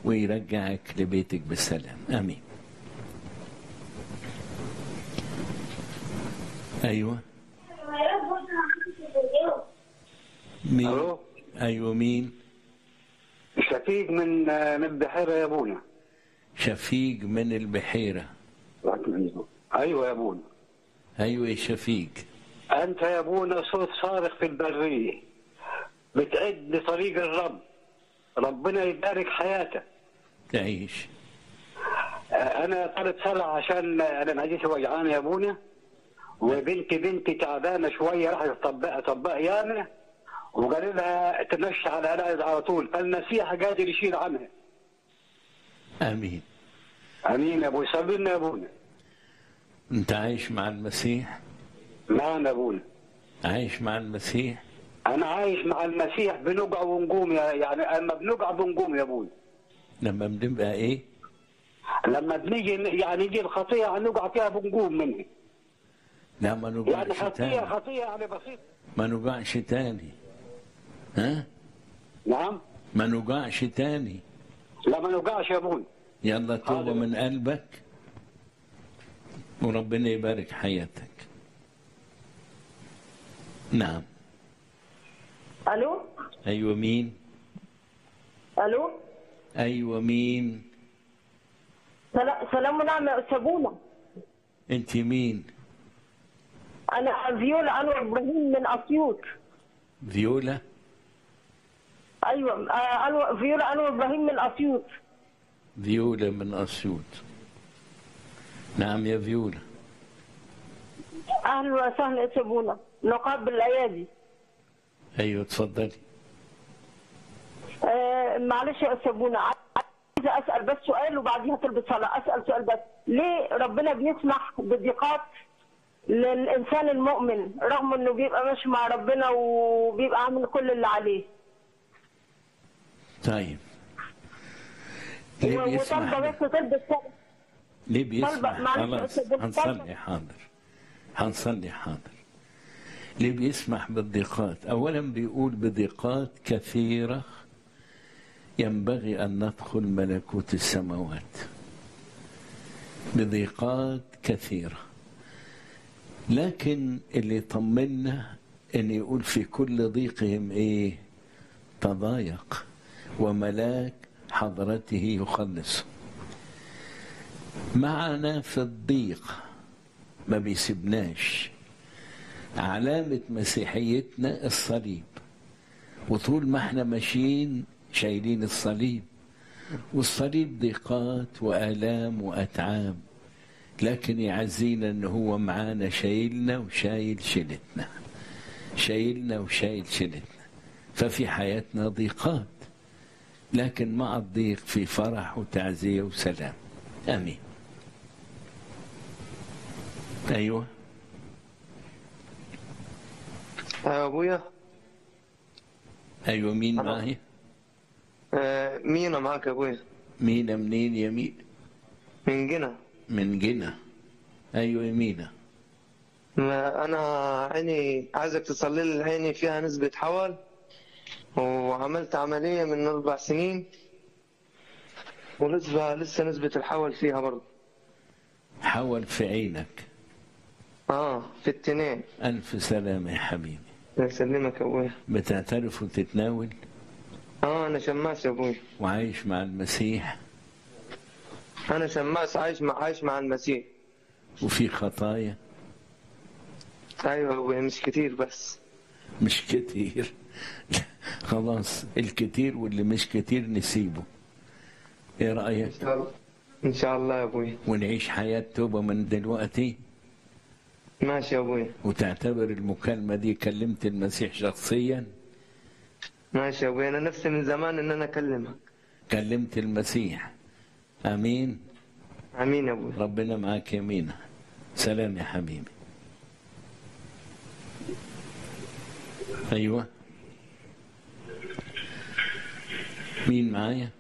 ويرجعك لبيتك بالسلام امين ايوه مين الو ايوه مين شفيق من من البحيره يا ابونا شفيق من البحيره ايوه يا ابونا ايوه يا شفيق انت يا ابونا صوت صارخ في البريه بتعد لطريق الرب ربنا يبارك حياتك تعيش انا طلبت صلاه عشان انا معدتي وجعانه يا ابونا وبنتي بنتي تعبانه شويه راحت تطبق اطباء ياما وقالوا لها تمشي على العلاج على طول فالمسيح قادر يشيل عنها امين امين يا ابوي صلي لنا يا ابونا انت عايش مع المسيح معنا يا ابونا عايش مع المسيح انا عايش مع المسيح بنقع ونقوم يا يعني اما بنقع بنقوم يا ابوي لما بنبقى ايه لما بنيجي يعني يجي الخطيه نقع فيها بنقوم منها لا ما يعني نوجعش خطيه تاني خطيه يعني بسيط ما نوجعش تاني ها نعم ما نوجعش تاني لا ما نوقعش يا ابوي يلا توبة حاضر. من قلبك وربنا يبارك حياتك نعم الو ايوه مين الو ايوه مين سلا- سلام ونعم يا استاذ بولا انت مين انا فيولا انور ابراهيم من اسيوط فيولا ايوه آه، أنور فيولا انور ابراهيم من اسيوط فيولا من اسيوط نعم يا فيولا اهلا وسهلا يا استاذ بولا نقابل الايادي ايوه اتفضلي آه معلش يا استاذ بولا عايزه اسال بس سؤال وبعديها طلب صلاه اسال سؤال بس ليه ربنا بيسمح بضيقات للانسان المؤمن رغم انه بيبقى ماشي مع ربنا وبيبقى عامل كل اللي عليه طيب ليه بيسمح وطالبه ده؟ بس طلب صلاه ليه بيسمح طالبة- معلش خلاص أستاذ، هنصلي حاضر هنصلي حاضر ليه بيسمح بالضيقات اولا بيقول بضيقات كثيره ينبغي ان ندخل ملكوت السماوات بضيقات كثيره لكن اللي يطمنا ان يقول في كل ضيقهم ايه تضايق وملاك حضرته يخلصهم معنا في الضيق ما بيسيبناش علامة مسيحيتنا الصليب وطول ما احنا ماشيين شايلين الصليب والصليب ضيقات وآلام وأتعاب لكن يعزينا ان هو معانا شايلنا وشايل شيلتنا شايلنا وشايل شيلتنا ففي حياتنا ضيقات لكن مع الضيق في فرح وتعزية وسلام آمين أيوة يا ابويا أيوة مين أنا- معي آه، مينا معاك يا ابويا مينا منين يا مين من جنة من جنة أيوة يا مينا ما انا عيني عايزك تصلي لي عيني فيها نسبة حول وعملت عملية من اربع سنين ولسه لسه نسبة الحول فيها برضه حول في عينك اه في التنين ألف سلامة يا حبيبي يسلمك يا ابويا بتعترف وتتناول اه انا شماس يا ابويا وعايش مع المسيح انا شماس عايش مع عايش مع المسيح وفي خطايا ايوه يا ابويا مش كتير بس مش كتير خلاص الكتير واللي مش كتير نسيبه ايه رأيك ان شاء الله ان شاء الله يا ابويا ونعيش حياة توبة من دلوقتي ماشي يا ابويا وتعتبر المكالمة دي كلمت المسيح شخصيا ماشي يا ابويا انا نفسي من زمان ان انا اكلمك كلمت المسيح امين امين يا ابويا ربنا معاك يا مينا سلام يا حبيبي ايوه مين معايا